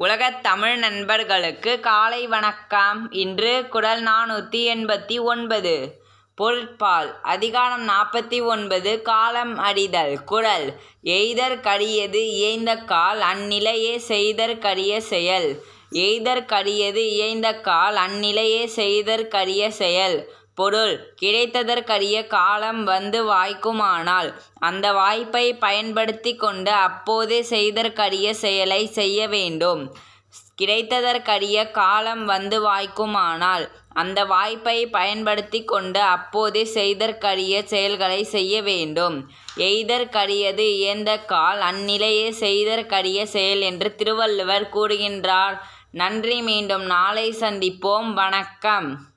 உலகத் தமிழ் நண்பர்களுக்கு காலை வணக்கம் இன்று குறள் நானூற்றி எண்பத்தி ஒன்பது பொருட்பால் அதிகாரம் நாற்பத்தி ஒன்பது காலம் அறிதல் குறள் எய்தற்கரியது இயைந்தக்கால் அந்நிலையே செய்தற்கரிய செயல் எய்தற்கரியது இயைந்தக்கால் அந்நிலையே செய்தற்கரிய செயல் பொருள் கிடைத்ததற்கரிய காலம் வந்து வாய்க்குமானால் அந்த வாய்ப்பை பயன்படுத்தி கொண்டு அப்போதே செய்தற்கரிய செயலை செய்ய வேண்டும் கிடைத்ததற்கரிய காலம் வந்து வாய்க்குமானால் அந்த வாய்ப்பை பயன்படுத்தி கொண்டு அப்போதே செய்தற்கரிய செயல்களை செய்ய வேண்டும் எய்தற்கரியது இயந்த கால் அந்நிலையே செய்தற்கரிய செயல் என்று திருவள்ளுவர் கூறுகின்றார் நன்றி மீண்டும் நாளை சந்திப்போம் வணக்கம்